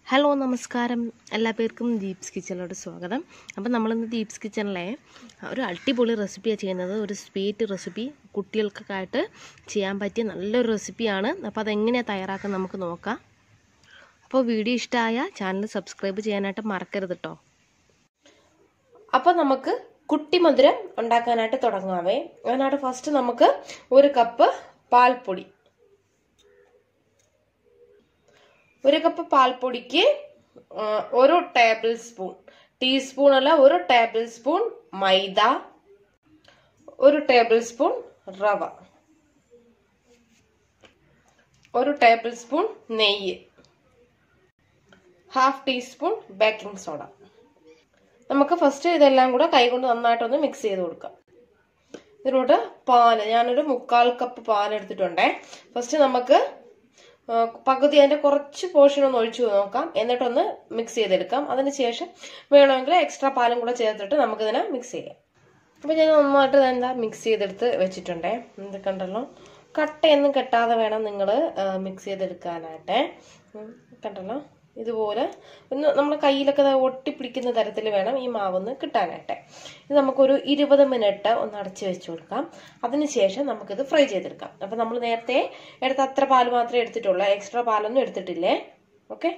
hello നമസ്കാരം എല്ലാ പേർക്കും ദീപ്സ് കിച്ചണിലോട്ട് സ്വാഗതം അപ്പം നമ്മളിന്ന് ദീപ്സ് കിച്ചണിലെ ഒരു അടിപൊളി റെസിപ്പിയാണ് ചെയ്യുന്നത് ഒരു സ്വീറ്റ് റെസിപ്പി കുട്ടികൾക്കൊക്കെ ആയിട്ട് ചെയ്യാൻ പറ്റിയ നല്ലൊരു റെസിപ്പിയാണ് അപ്പോൾ അതെങ്ങനെയാണ് തയ്യാറാക്കാൻ നമുക്ക് നോക്കാം അപ്പോൾ വീഡിയോ ഇഷ്ടമായ ചാനൽ സബ്സ്ക്രൈബ് ചെയ്യാനായിട്ട് മറക്കരുത് കേട്ടോ അപ്പോൾ നമുക്ക് കുട്ടിമധുരം ഉണ്ടാക്കാനായിട്ട് തുടങ്ങാവേ അതിനായിട്ട് ഫസ്റ്റ് നമുക്ക് ഒരു കപ്പ് പാൽപ്പൊടി ഒരു കപ്പ് പാൽപ്പൊടിക്ക് ഒരു ടേബിൾ സ്പൂൺ ടീസ്പൂൺ അല്ല ഒരു ടേബിൾ സ്പൂൺ മൈദ ഒരു ടേബിൾ സ്പൂൺ റവ ഒരു ടേബിൾ സ്പൂൺ നെയ്യ് ഹാഫ് ടീസ്പൂൺ ബേക്കിംഗ് സോഡ നമുക്ക് ഫസ്റ്റ് ഇതെല്ലാം കൂടെ കൈകൊണ്ട് നന്നായിട്ടൊന്ന് മിക്സ് ചെയ്ത് കൊടുക്കാം ഇതിലോട്ട് പാല് ഞാനൊരു മുക്കാൽ കപ്പ് പാൽ എടുത്തിട്ടുണ്ടേ ഫസ്റ്റ് നമുക്ക് പകുതി അതിന്റെ കുറച്ച് പോർഷൻ ഒന്ന് ഒഴിച്ചു നോക്കാം എന്നിട്ടൊന്ന് മിക്സ് ചെയ്തെടുക്കാം അതിനുശേഷം വേണമെങ്കിൽ എക്സ്ട്രാ പാലും കൂടെ ചേർത്തിട്ട് നമുക്കിതിനെ മിക്സ് ചെയ്യാം അപ്പൊ ഞാൻ നന്നായിട്ട് എന്താ മിക്സ് ചെയ്തെടുത്ത് വെച്ചിട്ടുണ്ടേ ഇത് കണ്ടല്ലോ കട്ടയൊന്നും കെട്ടാതെ വേണം നിങ്ങൾ മിക്സ് ചെയ്തെടുക്കാനായിട്ട് കണ്ടല്ലോ ഇതുപോലെ ഒന്ന് നമ്മുടെ കയ്യിലൊക്കെ ഒട്ടിപ്പിടിക്കുന്ന തരത്തിൽ വേണം ഈ മാവൊന്ന് കിട്ടാനായിട്ട് ഇത് നമുക്കൊരു ഇരുപത് മിനിറ്റ് ഒന്ന് അടച്ചു വെച്ച് കൊടുക്കാം അതിനുശേഷം നമുക്കിത് ഫ്രൈ ചെയ്തെടുക്കാം അപ്പം നമ്മൾ നേരത്തെ എടുത്ത അത്ര പാൽ മാത്രമേ എടുത്തിട്ടുള്ളൂ എക്സ്ട്രാ പാലൊന്നും എടുത്തിട്ടില്ലേ ഓക്കെ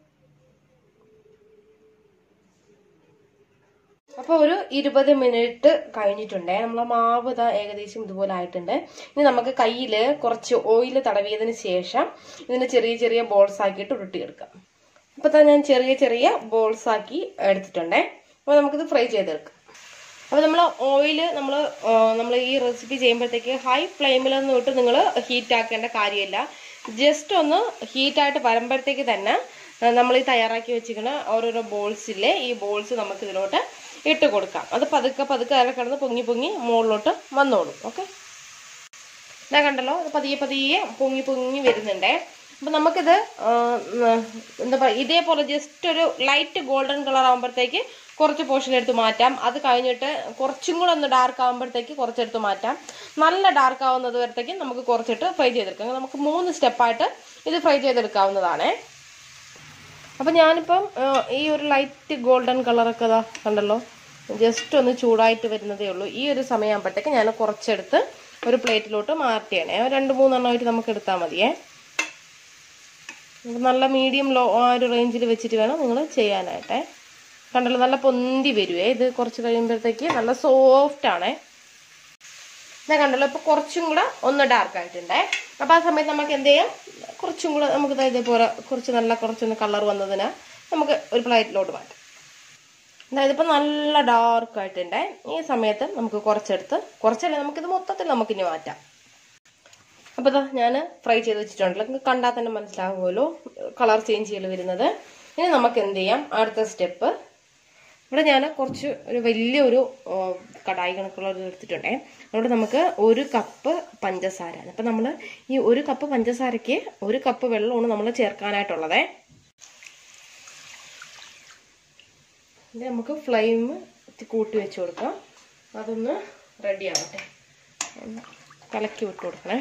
അപ്പോൾ ഒരു ഇരുപത് മിനിറ്റ് കഴിഞ്ഞിട്ടുണ്ടേ നമ്മളെ മാവ് ഇതാ ഏകദേശം ഇതുപോലെ ആയിട്ടുണ്ട് ഇനി നമുക്ക് കയ്യിൽ കുറച്ച് ഓയിൽ തടവിയതിന് ശേഷം ഇതിന് ചെറിയ ചെറിയ ബോൾസ് ആക്കിയിട്ട് ഉരുട്ടിയെടുക്കാം ഇപ്പൊ തന്നെ ഞാൻ ചെറിയ ചെറിയ ബോൾസ് ആക്കി എടുത്തിട്ടുണ്ടേ അപ്പോൾ നമുക്കിത് ഫ്രൈ ചെയ്തെടുക്കാം അപ്പോൾ നമ്മൾ ഓയിൽ നമ്മൾ നമ്മൾ ഈ റെസിപ്പി ചെയ്യുമ്പോഴത്തേക്ക് ഹൈ ഫ്ലെയിമിലൊന്നും ഇട്ട് നിങ്ങൾ ഹീറ്റ് ആക്കേണ്ട കാര്യമില്ല ജസ്റ്റ് ഒന്ന് ഹീറ്റായിട്ട് വരുമ്പോഴത്തേക്ക് തന്നെ നമ്മൾ ഈ തയ്യാറാക്കി വെച്ചിരിക്കുന്ന ഓരോരോ ബോൾസില്ലേ ഈ ബോൾസ് നമുക്ക് ഇതിലോട്ട് ഇട്ട് കൊടുക്കാം അത് പതുക്കെ പതുക്കെ അതിൽ കിടന്ന് പൊങ്ങി പൊങ്ങി മുകളിലോട്ട് വന്നോളും ഓക്കെ ഇതാ കണ്ടല്ലോ അത് പതിയെ പതിയെ പൊങ്ങി പൊങ്ങി വരുന്നുണ്ടേ അപ്പൊ നമുക്കിത് എന്താ പറയുക ഇതേപോലെ ജസ്റ്റ് ഒരു ലൈറ്റ് ഗോൾഡൻ കളർ ആകുമ്പോഴത്തേക്ക് കുറച്ച് പോർഷൻ എടുത്ത് മാറ്റാം അത് കഴിഞ്ഞിട്ട് കുറച്ചും കൂടെ ഒന്ന് ഡാർക്ക് ആകുമ്പോഴത്തേക്ക് കുറച്ചെടുത്ത് മാറ്റാം നല്ല ഡാർക്ക് ആവുന്നത് വരത്തേക്ക് നമുക്ക് കുറച്ചിട്ട് ഫ്രൈ ചെയ്തെടുക്കാം നമുക്ക് മൂന്ന് സ്റ്റെപ്പായിട്ട് ഇത് ഫ്രൈ ചെയ്തെടുക്കാവുന്നതാണ് അപ്പൊ ഞാനിപ്പം ഈ ഒരു ലൈറ്റ് ഗോൾഡൻ കളറൊക്കെ ഇതാ കണ്ടല്ലോ ജസ്റ്റ് ഒന്ന് ചൂടായിട്ട് വരുന്നതേ ഉള്ളൂ ഈ ഒരു സമയമാകുമ്പോഴത്തേക്ക് ഞാൻ കുറച്ചെടുത്ത് ഒരു പ്ലേറ്റിലോട്ട് മാറ്റിയാണേ രണ്ട് മൂന്നെണ്ണമായിട്ട് നമുക്ക് എടുത്താൽ മതിയേ നല്ല മീഡിയം ലോ ആ ഒരു റേഞ്ചിൽ വെച്ചിട്ട് വേണം നിങ്ങൾ ചെയ്യാനായിട്ടേ കണ്ടല്ലോ നല്ല പൊന്തി വരുവേ ഇത് കുറച്ച് കഴിയുമ്പോഴത്തേക്ക് നല്ല സോഫ്റ്റ് ആണേ ഞാൻ കണ്ടല്ലോ ഇപ്പൊ കുറച്ചും കൂടെ ഒന്ന് ഡാർക്ക് ആയിട്ടുണ്ടേ അപ്പൊ ആ സമയത്ത് നമുക്ക് എന്ത് ചെയ്യാം കുറച്ചും കൂടെ നമുക്ക് ഇതേപോലെ കുറച്ച് നല്ല കുറച്ചൊന്ന് കളർ വന്നതിന് നമുക്ക് ഒരു പ്ലേറ്റിലോട്ട് മാറ്റാം അതായത് ഇപ്പൊ നല്ല ഡാർക്ക് ആയിട്ടുണ്ടേ ഈ സമയത്ത് നമുക്ക് കുറച്ചെടുത്ത് കുറച്ചല്ല നമുക്കിത് മൊത്തത്തിൽ നമുക്കിനി മാറ്റാം അപ്പോൾ ഇതാ ഞാൻ ഫ്രൈ ചെയ്ത് വെച്ചിട്ടുണ്ടല്ലോ നിങ്ങൾക്ക് കണ്ടാൽ തന്നെ മനസ്സിലാകുമല്ലോ കളർ ചേഞ്ച് ചെയ്യൽ വരുന്നത് ഇനി നമുക്ക് എന്ത് ചെയ്യാം അടുത്ത സ്റ്റെപ്പ് ഇവിടെ ഞാൻ കുറച്ച് ഒരു വലിയൊരു കടായി കണക്കുള്ള ഒരു എടുത്തിട്ടുണ്ടേ അതുകൊണ്ട് നമുക്ക് ഒരു കപ്പ് പഞ്ചസാര അപ്പം നമ്മൾ ഈ ഒരു കപ്പ് പഞ്ചസാരയ്ക്ക് ഒരു കപ്പ് വെള്ളമാണ് നമ്മൾ ചേർക്കാനായിട്ടുള്ളത് ഇത് നമുക്ക് ഫ്ലെയിം കൂട്ടി വെച്ച് കൊടുക്കാം അതൊന്ന് റെഡി ആവട്ടെ കലക്കി വിട്ട് കൊടുക്കണേ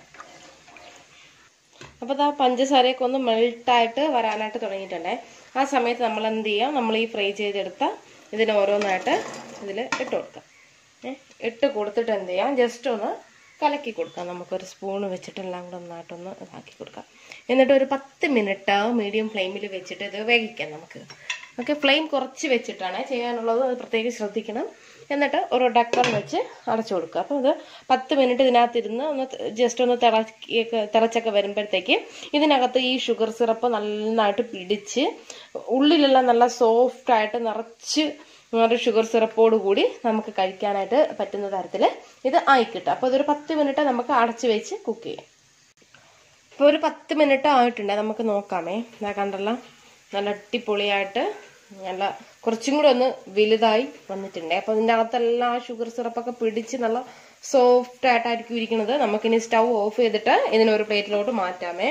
അപ്പോൾ ആ പഞ്ചസാരയൊക്കെ ഒന്ന് മെൽട്ടായിട്ട് വരാനായിട്ട് തുടങ്ങിയിട്ടുണ്ടേ ആ സമയത്ത് നമ്മൾ എന്ത് ചെയ്യാം നമ്മൾ ഈ ഫ്രൈ ചെയ്തെടുത്ത ഇതിന് ഓരോന്നായിട്ട് ഇതിൽ ഇട്ട് കൊടുക്കാം ഇട്ട് കൊടുത്തിട്ട് എന്ത് ചെയ്യാം ജസ്റ്റ് ഒന്ന് കലക്കി കൊടുക്കാം നമുക്കൊരു സ്പൂൺ വെച്ചിട്ട് എല്ലാം കൂടെ നന്നായിട്ടൊന്ന് ഇതാക്കി കൊടുക്കാം എന്നിട്ട് ഒരു പത്ത് മിനിറ്റ് മീഡിയം ഫ്ലെയിമിൽ വെച്ചിട്ട് ഇത് വേവിക്കാം നമുക്ക് ഓക്കെ ഫ്ലെയിം കുറച്ച് വെച്ചിട്ടാണ് ചെയ്യാനുള്ളത് അത് പ്രത്യേകം ശ്രദ്ധിക്കണം എന്നിട്ട് ഒരു ഡക്കർ വെച്ച് അടച്ചു കൊടുക്കുക അപ്പോൾ ഇത് പത്ത് മിനിറ്റ് ഇതിനകത്തിരുന്ന് ഒന്ന് ജസ്റ്റ് ഒന്ന് തിളക്കിയൊക്കെ തിളച്ചൊക്കെ വരുമ്പോഴത്തേക്ക് ഇതിനകത്ത് ഈ ഷുഗർ സിറപ്പ് നന്നായിട്ട് പിടിച്ച് ഉള്ളിലെല്ലാം നല്ല സോഫ്റ്റ് ആയിട്ട് നിറച്ച് ഒരു ഷുഗർ സിറപ്പോട് കൂടി നമുക്ക് കഴിക്കാനായിട്ട് പറ്റുന്ന തരത്തിൽ ഇത് ആയിക്കിട്ടും അപ്പോൾ ഇതൊരു പത്ത് മിനിറ്റ് നമുക്ക് അടച്ചു വെച്ച് കുക്ക് ചെയ്യാം ഇപ്പോൾ ഒരു പത്ത് മിനിറ്റ് ആയിട്ടുണ്ട് നമുക്ക് നോക്കാമേ ഇതാ കണ്ടല്ലോ നല്ല അടിപൊളിയായിട്ട് നല്ല കുറച്ചും കൂടെ ഒന്ന് വലുതായി വന്നിട്ടുണ്ട് അപ്പോൾ അതിൻ്റെ അകത്തെല്ലാം ആ ഷുഗർ സിറപ്പൊക്കെ പിടിച്ച് നല്ല സോഫ്റ്റ് ആയിട്ടായിരിക്കും ഇരിക്കുന്നത് നമുക്കിനി സ്റ്റൗ ഓഫ് ചെയ്തിട്ട് ഇതിനൊരു പ്ലേറ്റിലോട്ട് മാറ്റാമേ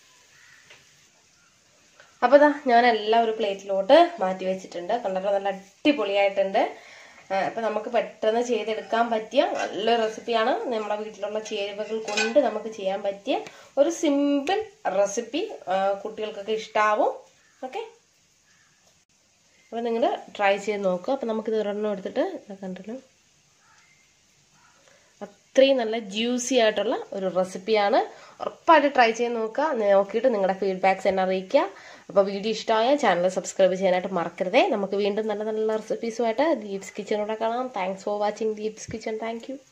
അപ്പോൾ ഇതാ ഞാൻ എല്ലാം ഒരു പ്ലേറ്റിലോട്ട് മാറ്റി വെച്ചിട്ടുണ്ട് കണ്ടപ്പോൾ നല്ല അടിപൊളിയായിട്ടുണ്ട് അപ്പം നമുക്ക് പെട്ടെന്ന് ചെയ്തെടുക്കാൻ പറ്റിയ നല്ല റെസിപ്പിയാണ് നമ്മുടെ വീട്ടിലുള്ള ചേരുവകൾ കൊണ്ട് നമുക്ക് ചെയ്യാൻ പറ്റിയ ഒരു സിമ്പിൾ റെസിപ്പി കുട്ടികൾക്കൊക്കെ ഇഷ്ടാവും ഓക്കെ അപ്പോൾ നിങ്ങൾ ട്രൈ ചെയ്ത് നോക്കുക അപ്പോൾ നമുക്കിത് ഒരെണ്ണം എടുത്തിട്ട് കണ്ടല്ലോ അത്രയും നല്ല ജ്യൂസി ആയിട്ടുള്ള ഒരു റെസിപ്പിയാണ് ഉറപ്പായിട്ട് ട്രൈ ചെയ്ത് നോക്കുക നോക്കിയിട്ട് നിങ്ങളുടെ ഫീഡ്ബാക്ക്സ് എന്നെ അറിയിക്കുക അപ്പോൾ വീഡിയോ ഇഷ്ടമായ ചാനൽ സബ്സ്ക്രൈബ് ചെയ്യാനായിട്ട് മറക്കരുതേ നമുക്ക് വീണ്ടും നല്ല നല്ല റെസിപ്പീസുമായിട്ട് ദീപ്സ് കിച്ചനോടെ കാണാം thanks for watching Deeps kitchen thank